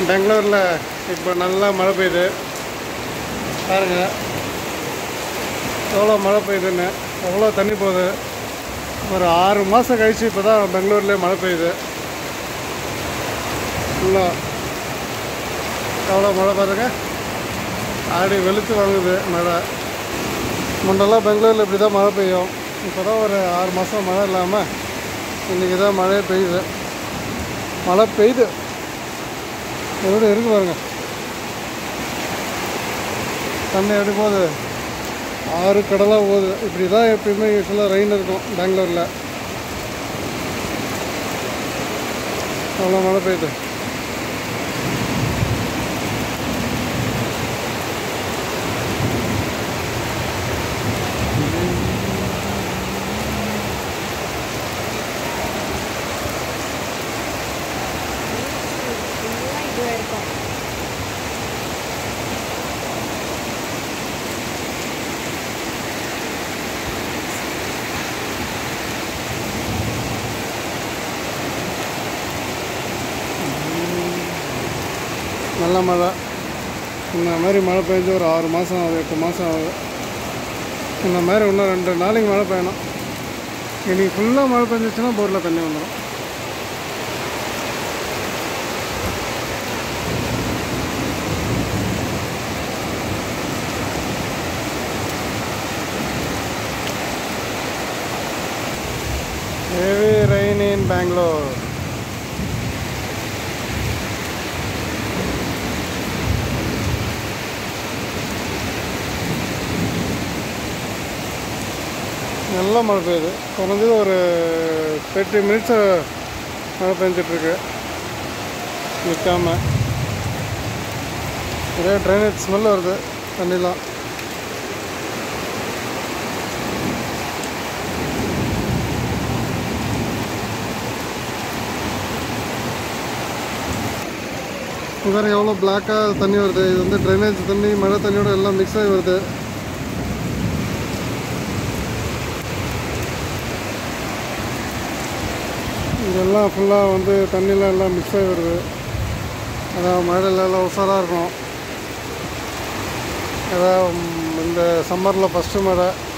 பெங்களூரில் இப்போ நல்லா மழை பெய்யுது பாருங்க எவ்வளோ மழை பெய்யுதுன்னு எவ்வளோ தண்ணி போகுது ஒரு ஆறு மாதம் கழிச்சு இப்போ தான் பெங்களூர்லேயே மழை பெய்யுது ஃபுல்லாக எவ்வளோ மழை பாருங்க ஆடி வெளுத்து வாங்குது மழை முன்னெல்லாம் பெங்களூரில் இப்படி தான் மழை பெய்யும் இப்போ தான் ஒரு ஆறு மாதம் மழை இல்லாமல் இன்றைக்கி தான் மழையே பெய்யுது மழை பெய்யுது எப்படி இருக்கு பாருங்க தண்ணி எப்படி போகுது ஆறு கடலாக போகுது இப்படி தான் எப்பயுமே யூஸ்வலாக ரெயின் இருக்கும் பெங்களூரில் அவ்வளோ மழை பெய்யுது ஃபுல்லாக இதுவாக இருக்கும் நல்ல மழை இந்த மாதிரி மழை பெஞ்சு ஒரு ஆறு மாதம் ஆகுது எட்டு மாதம் ஆகுது இந்த மாதிரி இன்னும் ரெண்டு நாளைக்கு மழை பெய்யணும் இன்னைக்கு ஃபுல்லாக மழை பெஞ்சிச்சுன்னா போரில் தண்ணி வந்துடும் ஹெவி ரெயின் இன் பெங்களூர் நல்லா மழை பெய்யுது குறைஞ்சது ஒரு தேர்ட்டி மினிட்ஸ் மழை பெஞ்சிட்ருக்கு நிற்காம நிறைய ட்ரைனேஜ் ஸ்மெல் வருது தண்ணிலாம் வேறு எவ்வளோ பிளாக்காக தண்ணி வருது இது வந்து ட்ரைனேஜ் தண்ணி மழை தண்ணியோட எல்லாம் மிக்ஸ் ஆகி வருது இதெல்லாம் ஃபுல்லாக வந்து தண்ணிலாம் எல்லாம் மிக்ஸ் ஆகி வருது அதான் மழையில எல்லாம் உஷாராக இருக்கும் அதான் இந்த சம்மரில் ஃபஸ்ட்டு மழை